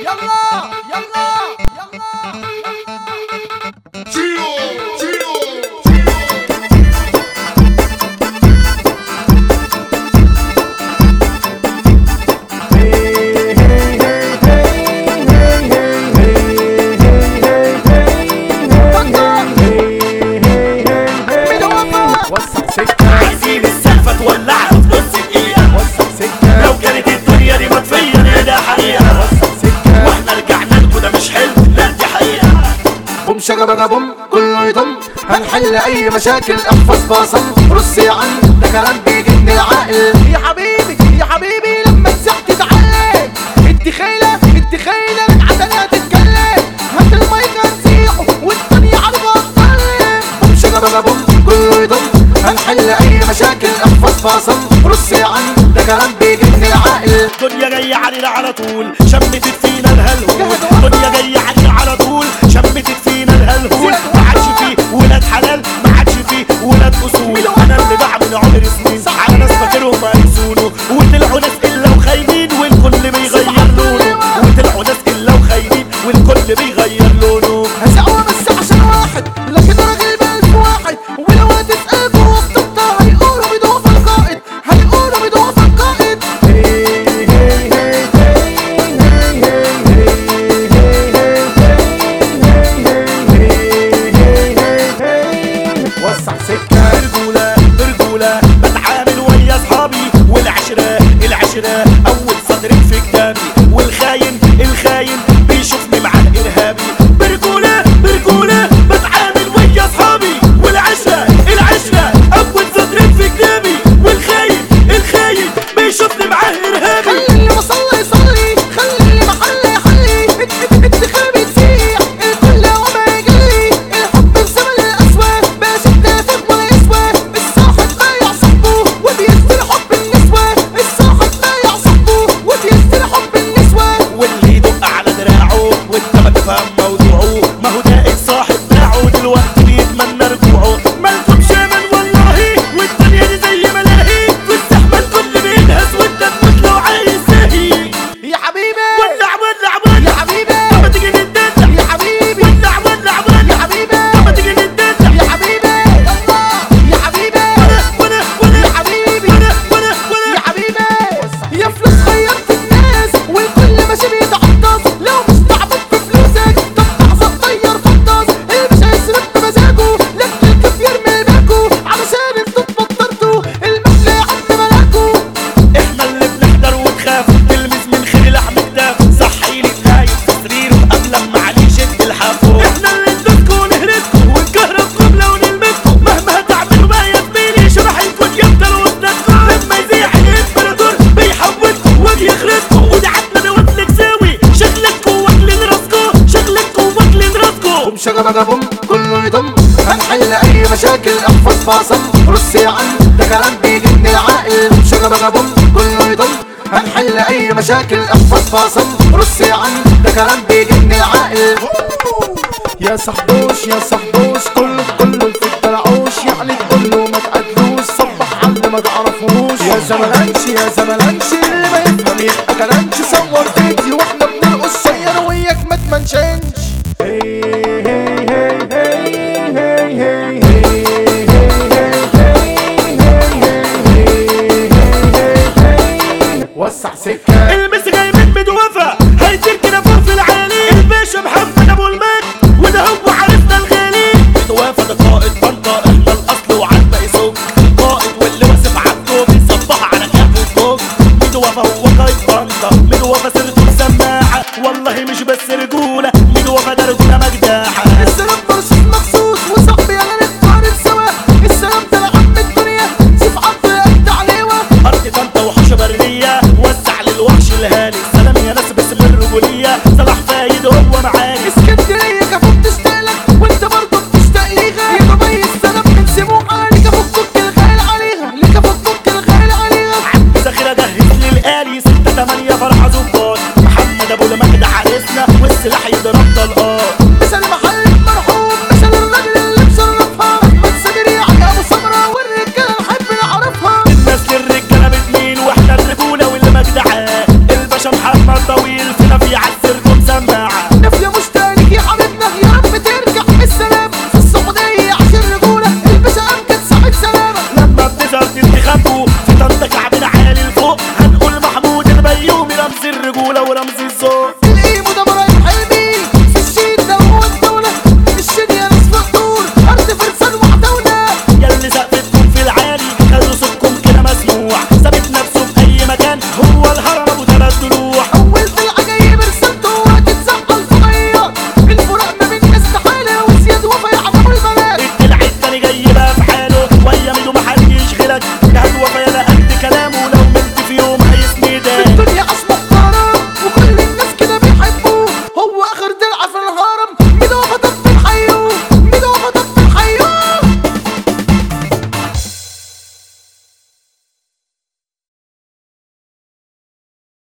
يلا يلا يلا Trio, trio, وسع سكة عايزين السقفة تولعها في نص دقيقة وسع سكة لو كانت الدنيا دي مطفية يا ده حقيقة وسع سكة واحنا رجعنا لكم ده مش حلم لا دي حقيقة بوم شجرة بوم كله يضم هنحل اي مشاكل احفظ باصم رص يا عم ده كلام بيجي من العقل يا حبيبي يا حبيبي لما تسح تتعلم انت خايلة انت خايلة لك عدلها تتكلم هات المايك هنسيحه والدنيا عارفة تتكلم بوم شجرة بوم كله يضم هنحل اي مشاكل احفظ باصم رص يا عم ده كلام بيجي من العقل الدنيا جاية علينا على طول شمتت فينا الهلهول الدنيا جاية علينا على طول شمتت فينا الهلهول ما عادش فيه ولاد حلال ما عادش فيه ولاد اصول انا اللي بعمل عمر سنين على ناس فاكرهم هيسونوا وطلعوا ناس الا وخاينين والكل بيغير لونه وطلعوا ناس الا وخاينين والكل بيغير لونه هسعوها بس عشان واحد لكن راجل بألف واحد ولو هتسأل جوه الطبطة هيقولوا بيضوف القائد هيقولوا بيضوف القائد وسع سكة برجولة برجولة بتعامل ويا اصحابي والعشرة العشرة اول صدر في كتابي والخاين الخاين بيشوفني مع الارهابي برجولة برجولة بتعامل ويا اصحابي والعشرة العشرة اول صدر في كتابي والخاين الخاين بيشوفني مع الارهابي خلي اللي مصلي يصلي خلي اللي محل يحلي الدخل بتسيح الكل وما يجلي الحب في زمن الأسود باش التافه ولا يسوى الصاحب بايع صاحبه وبيستر حب النسوة الصاحب بايع صاحبه وبيستر حب النسوة واللي يدق على دراعه وانت ما تفهم موضوعه ما هو ده الصاحب بتاعه دلوقتي بيتمنى رجوعه مالكم شامل والله والدنيا دي زي ملاهي في الزحمه الكل بينهز وانت تموت لو عايز ساهي يا حبيبي ولع ولع ولع يا حبيبي ما تيجي نتدلع يا حبيبي ولع ولع يا ولع حبيبي ما تيجي نتدلع يا حبيبي يلا يا حبيبي ولا ولا ولا يا حبيبي ولا ولا ولا يا حبيبي يا فلوس خيرت الناس والكل ماشي بيتعطس لو مش تعبت في فلوسك طب لحظة طير فطاس اللي مش هيصرف بمزاجه لك الكيف يرمي باكو علشان انتوا اتفطرتوا المحل عند ملاكو احنا اللي بنحضر ونخاف تلمس من خير لحم كتاف صحي لي نايم في سريره قبل ما عليه يشد الحافو احنا اللي ندوسكوا ونهرسكوا ونكهربكم لو نلمسكوا مهما هتعملوا بقى يا زميلي شرح يكون يفضل وسطكوا لما يزيح الامبراطور بيحولكوا وبيخرسكوا ودعتنا نوصلك ساوي شغلكوا واكلين راسكوا شغلكوا واكلين راسكوا بوم شجرة بوم كله يضم هنحل اي مشاكل احفظ باصم رص يا عم ده كلام بيجي من العقل بوم شجرة بوم كله يضم هنحل اي مشاكل احفظ باصم رص يا عم ده كلام بيجي من العقل يا صحبوش يا صحبوش كله كله في الدلعوش يعني كله ما تقدروش صبح على اللي ما تعرفوش يا زملانش يا زملانش اللي ما يفهم يبقى كلامش صور فيديو واحنا بنرقص شير وياك ما تمنشنش وسع سكة المس جاي من مدوفة هيدير كده فوق في العالي الباشا محمد ابو المجد وده هو عرفنا الغالي مدوفة ده قائد طنطا احنا الاصل وعنا يسوق قائد واللي واقف عبده بيصبح على كهف الفوق مدوفة هو قائد طنطا مدوفة سيرته مسماعة والله مش بس رجولة مدوفة ده رجولة مجداحة السلام مرشد مخصوص وصاحبي انا نتعرف سوا السلام ده لعم الدنيا سيف عبد قد عليوة ارض طنطا وحوش برية وسع للوحش الهالي سلام يا ناس باسم الرجولية صلاح فايد هو معايا اسكندرية كفوك تشتاق لك وانت برضه بتشتاق ليها يا دبي السلام من سموحة لك افكك الخيل عليها لك افكك الخيل عليها ذخيرة جهز لي الآلي ستة تمانية فرحة ظباط محمد أبو المجد حارسنا والسلاح يضرب طلقات مثل محل مرحوم مثل الراجل اللي مشرفها احمد سمير يعني ابو سمرة والرجالة نحب نعرفها الناس للرجالة بتميل واحنا الرجولة والمجدعان الباشا محمد طويل فينا في عز الرجوم رجولة ورمز